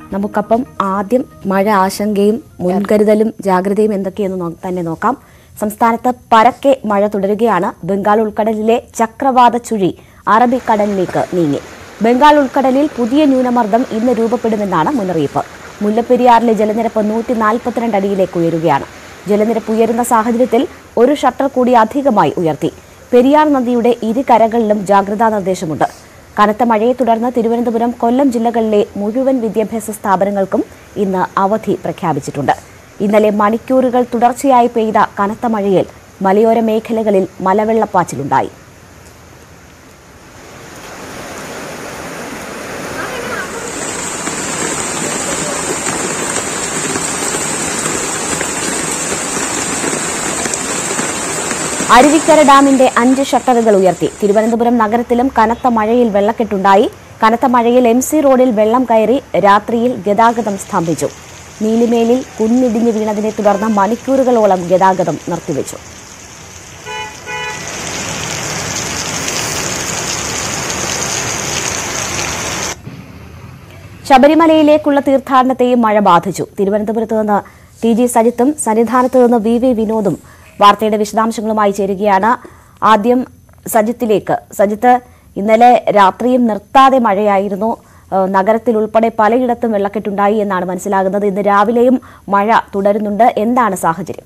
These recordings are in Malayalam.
നമുക്കപ്പം ആദ്യം മഴ ആശങ്കയും മുൻകരുതലും ജാഗ്രതയും എന്തൊക്കെയെന്ന് നോ- തന്നെ നോക്കാം സംസ്ഥാനത്ത് പരക്കെ മഴ തുടരുകയാണ് ബംഗാൾ ഉൾക്കടലിലെ ചക്രവാത ചുഴി അറബിക്കടലിലേക്ക് നീങ്ങി ബംഗാൾ ഉൾക്കടലിൽ പുതിയ ന്യൂനമർദ്ദം ഇന്ന് രൂപപ്പെടുമെന്നാണ് മുന്നറിയിപ്പ് മുല്ലപ്പെരിയാറിലെ ജലനിരപ്പ് നൂറ്റി നാൽപ്പത്തിരണ്ട് അടിയിലേക്ക് ഉയരുകയാണ് ജലനിരപ്പ് ഉയരുന്ന സാഹചര്യത്തിൽ ഒരു ഷട്ടർ കൂടി അധികമായി ഉയർത്തി പെരിയാർ നദിയുടെ ഇരു കരകളിലും ജാഗ്രതാ നിർദ്ദേശമുണ്ട് കനത്ത മഴയെ തുടർന്ന് തിരുവനന്തപുരം കൊല്ലം ജില്ലകളിലെ മുഴുവൻ വിദ്യാഭ്യാസ സ്ഥാപനങ്ങൾക്കും ഇന്ന് അവധി പ്രഖ്യാപിച്ചിട്ടുണ്ട് ഇന്നലെ മണിക്കൂറുകൾ തുടർച്ചയായി പെയ്ത കനത്ത മഴയിൽ മലയോര മേഖലകളിൽ മലവെള്ളപ്പാച്ചിലുണ്ടായി അരുവിക്കര ഡാമിന്റെ അഞ്ച് ഷട്ടറുകൾ ഉയർത്തി തിരുവനന്തപുരം നഗരത്തിലും കനത്ത മഴയിൽ വെള്ളക്കെട്ടുണ്ടായി കനത്ത മഴയിൽ എം സി റോഡിൽ വെള്ളം കയറി രാത്രിയിൽ ഗതാഗതം സ്തംഭിച്ചു നീലിമേലിൽ കുന്നിടിഞ്ഞു വീണതിനെ തുടർന്ന് മണിക്കൂറുകളോളം ഗതാഗതം നിർത്തിവെച്ചു ശബരിമലയിലേക്കുള്ള തീർത്ഥാടനത്തെയും മഴ ബാധിച്ചു തിരുവനന്തപുരത്ത് നിന്ന് ടി ജി സജിത്തും സന്നിധാനത്ത് നിന്ന് വി വി വിനോദും വാർത്തയുടെ വിശദാംശങ്ങളുമായി ചേരുകയാണ് ആദ്യം സജിത്തിലേക്ക് സജിത്ത് ഇന്നലെ രാത്രിയും നിർത്താതെ മഴയായിരുന്നു ഏഹ് നഗരത്തിൽ ഉൾപ്പെടെ പലയിടത്തും വെള്ളക്കെട്ടുണ്ടായി എന്നാണ് മനസ്സിലാകുന്നത് ഇന്ന് രാവിലെയും മഴ തുടരുന്നുണ്ട് എന്താണ് സാഹചര്യം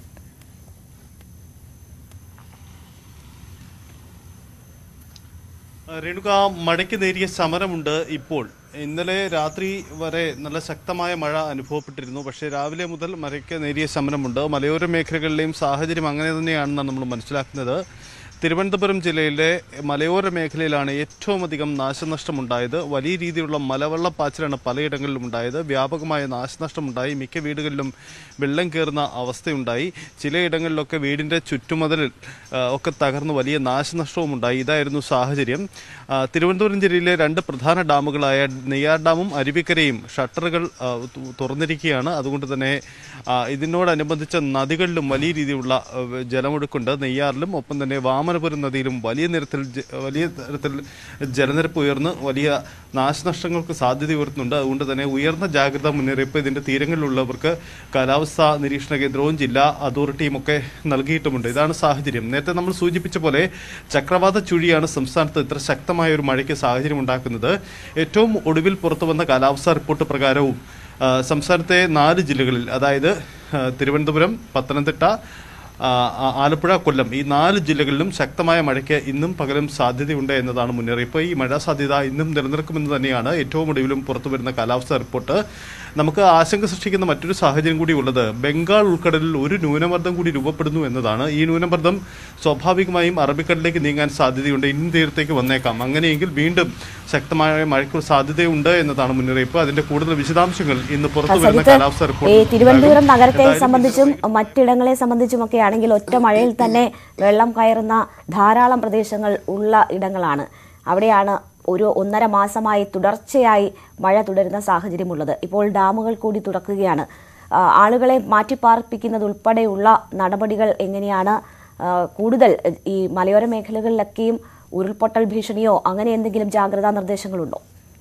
രേണുക മഴയ്ക്ക് നേരിയ സമരമുണ്ട് ഇപ്പോൾ ഇന്നലെ രാത്രി വരെ നല്ല ശക്തമായ മഴ അനുഭവപ്പെട്ടിരുന്നു പക്ഷേ രാവിലെ മുതൽ മഴയ്ക്ക് നേരിയ ശമനമുണ്ട് മലയോര മേഖലകളിലെയും സാഹചര്യം അങ്ങനെ തന്നെയാണെന്നാണ് നമ്മൾ മനസ്സിലാക്കുന്നത് തിരുവനന്തപുരം ജില്ലയിലെ മലയോര മേഖലയിലാണ് ഏറ്റവും അധികം നാശനഷ്ടമുണ്ടായത് വലിയ രീതിയിലുള്ള മലവെള്ളപ്പാച്ചിലാണ് പലയിടങ്ങളിലും ഉണ്ടായത് വ്യാപകമായ നാശനഷ്ടമുണ്ടായി മിക്ക വീടുകളിലും വെള്ളം കയറുന്ന അവസ്ഥയുണ്ടായി ചിലയിടങ്ങളിലൊക്കെ വീടിൻ്റെ ചുറ്റുമതിൽ ആ, ഒക്കെ തകർന്ന് വലിയ നാശനഷ്ടവും ഉണ്ടായി ഇതായിരുന്നു സാഹചര്യം ആ, തിരുവനന്തപുരം ജില്ലയിലെ രണ്ട് പ്രധാന ഡാമുകളായ നെയ്യാർ ഡാമും അരുവിക്കരയും ഷട്ടറുകൾ ആ, തു- തുറന്നിരിക്കുകയാണ് അതുകൊണ്ട് തന്നെ ആ, ഇതിനോടനുബന്ധിച്ച നദികളിലും വലിയ രീതിയിലുള്ള ആ, ജലമൊഴുക്കുണ്ട് നെയ്യാറിലും ഒപ്പം തന്നെ വാമനപുരം നദിയിലും വലിയ നിരത്തിൽ ജ- വലിയ തരത്തിൽ ജലനിരപ്പ് ഉയർന്ന് വലിയ നാശനഷ്ടങ്ങൾക്ക് സാധ്യത ഉയർത്തുന്നുണ്ട് അതുകൊണ്ട് തന്നെ ഉയർന്ന ജാഗ്രതാ മുന്നറിയിപ്പ് ഇതിന്റെ തീരങ്ങളിലുള്ളവർക്ക് കാലാവസ്ഥാ നിരീക്ഷണ കേന്ദ്രവും ജില്ലാ അതോറിറ്റിയും ഒക്കെ നൽകിയിട്ടുമുണ്ട് ഇതാണ് സാഹചര്യം നേരത്തെ നമ്മൾ സൂചിപ്പിച്ച പോലെ ചക്രവാത ചുഴിയാണ് സംസ്ഥാനത്ത് ഇത്ര ശക്തമായ ഒരു മഴയ്ക്ക് സാഹചര്യം ഉണ്ടാക്കുന്നത് ഏറ്റവും ഒടുവിൽ പുറത്തു വന്ന കാലാവസ്ഥാ റിപ്പോർട്ട് പ്രകാരവും ആ, സംസ്ഥാനത്തെ നാല് ജില്ലകളിൽ അതായത് ആ, തിരുവനന്തപുരം പത്തനംതിട്ട ആ, ആ- ആലപ്പുഴ കൊല്ലം ഈ നാല് ജില്ലകളിലും ശക്തമായ മഴയ്ക്ക് ഇന്നും പകലും സാധ്യതയുണ്ട് എന്നതാണ് മുന്നറിയിപ്പ് ഈ മഴ സാധ്യത ഇന്നും നിലനിൽക്കുമെന്ന് തന്നെയാണ് ഏറ്റവും ഒടുവിലും പുറത്തു വരുന്ന കാലാവസ്ഥാ റിപ്പോർട്ട് നമുക്ക് ആശങ്ക സൃഷ്ടിക്കുന്ന മറ്റൊരു സാഹചര്യം കൂടി ഉള്ളത് ബംഗാൾ ഉൾക്കടലിൽ ഒരു ന്യൂനമർദ്ദം കൂടി രൂപപ്പെടുന്നു എന്നതാണ് ഈ ന്യൂനമർദ്ദം സ്വാഭാവികമായും അറബിക്കടലിലേക്ക് നീങ്ങാൻ സാധ്യതയുണ്ട് ഇന്ത്യൻ തീരത്തേക്ക് വന്നേക്കാം അങ്ങനെയെങ്കിൽ വീണ്ടും ശക്തമായ മഴയ്ക്ക് സാധ്യതയുണ്ട് എന്നതാണ് മുന്നറിയിപ്പ് അതിന്റെ കൂടുതൽ വിശദാംശങ്ങൾ ഇന്ന് പുറത്തു വരുന്ന സജിത്ത് കാലാവസ്ഥാ ഈ റിപ്പോർട്ട് തിരുവനന്തപുരം നഗരത്തെ എന്തായാലും സംബന്ധിച്ചും മറ്റിടങ്ങളെ സംബന്ധിച്ചും ഒക്കെ ആണെങ്കിൽ ഒറ്റ മഴയിൽ തന്നെ വെള്ളം കയറുന്ന ധാരാളം പ്രദേശങ്ങൾ ഉള്ള ഇടങ്ങളാണ് അവിടെയാണ് ഒരു ഒന്നര മാസമായി തുടർച്ചയായി മഴ തുടരുന്ന സാഹചര്യമുള്ളത് ഇപ്പോൾ ഡാമുകൾ കൂടി തുറക്കുകയാണ് ആ, ആളുകളെ മാറ്റിപ്പാർപ്പിക്കുന്നത് ഉൾപ്പെടെയുള്ള നടപടികൾ എങ്ങനെയാണ് ആ, കൂടുതൽ ഈ മലയോര മേഖലകളിലൊക്കെയും ഉരുൾപൊട്ടൽ ഭീഷണിയോ അങ്ങനെ എന്തെങ്കിലും ജാഗ്രതാ നിർദ്ദേശങ്ങളുണ്ടോ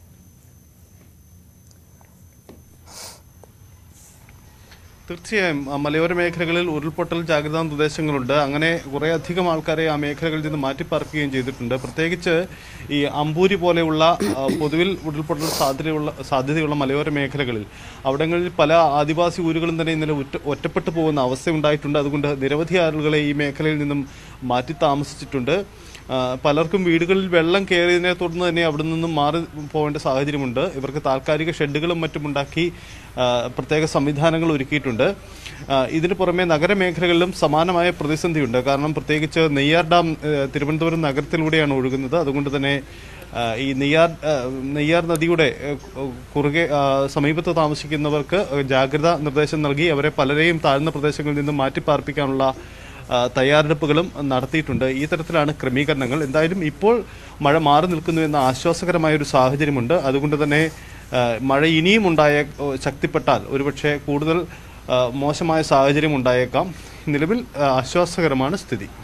തീർച്ചയായും ആ, മലയോര മേഖലകളിൽ ഉരുൾപൊട്ടൽ ജാഗ്രതാ നിർദ്ദേശങ്ങളുണ്ട് അങ്ങനെ കുറേ അധികം ആൾക്കാരെ ആ മേഖലകളിൽ നിന്ന് മാറ്റിപ്പാർക്കുകയും ചെയ്തിട്ടുണ്ട് പ്രത്യേകിച്ച് ഈ അമ്പൂരി പോലെയുള്ള ആ, പൊതുവിൽ ഉരുൾപൊട്ടൽ സാധ്യതയുള്ള സാധ്യതയുള്ള മലയോര മേഖലകളിൽ അവിടങ്ങളിൽ പല ആദിവാസി ഊരുകളും തന്നെ ഇന്നലെ ഒറ്റ ഒറ്റപ്പെട്ടു പോകുന്ന അവസ്ഥ ഉണ്ടായിട്ടുണ്ട് അതുകൊണ്ട് നിരവധി ആളുകളെ ഈ മേഖലയിൽ നിന്നും മാറ്റി താമസിച്ചിട്ടുണ്ട് ആ, പലർക്കും വീടുകളിൽ വെള്ളം കയറിയതിനെ തുടർന്ന് തന്നെ അവിടെ നിന്നും മാറി പോകേണ്ട സാഹചര്യമുണ്ട് ഇവർക്ക് താൽക്കാലിക ഷെഡുകളും മറ്റും ഉണ്ടാക്കി ആ, പ്രത്യേക സംവിധാനങ്ങൾ ഒരുക്കിയിട്ടുണ്ട് ആ, ഇതിനു പുറമെ നഗരമേഖലകളിലും സമാനമായ പ്രതിസന്ധിയുണ്ട് കാരണം പ്രത്യേകിച്ച് നെയ്യാർ ഡാം ആ, തിരുവനന്തപുരം നഗരത്തിലൂടെയാണ് ഒഴുകുന്നത് അതുകൊണ്ട് തന്നെ ആ, ഈ നെയ്യാർ ആ, നെയ്യാർ നദിയുടെ ആ, കുറുകെ ആ, സമീപത്ത് താമസിക്കുന്നവർക്ക് ജാഗ്രതാ നിർദ്ദേശം നൽകി അവരെ പലരെയും താഴ്ന്ന പ്രദേശങ്ങളിൽ നിന്നും മാറ്റിപ്പാർപ്പിക്കാനുള്ള ആ, തയ്യാറെടുപ്പുകളും നടത്തിയിട്ടുണ്ട് ഈ തരത്തിലാണ് ക്രമീകരണങ്ങൾ എന്തായാലും ഇപ്പോൾ മഴ മാറി നിൽക്കുന്നു എന്ന ആശ്വാസകരമായ ഒരു സാഹചര്യമുണ്ട് അതുകൊണ്ട് തന്നെ ആ, മഴ ഇനിയും ഉണ്ടായ ഓ, ശക്തിപ്പെട്ടാൽ ഒരുപക്ഷെ കൂടുതൽ ആ, മോശമായ സാഹചര്യം ഉണ്ടായേക്കാം നിലവിൽ ആ, ആശ്വാസകരമാണ് സ്ഥിതി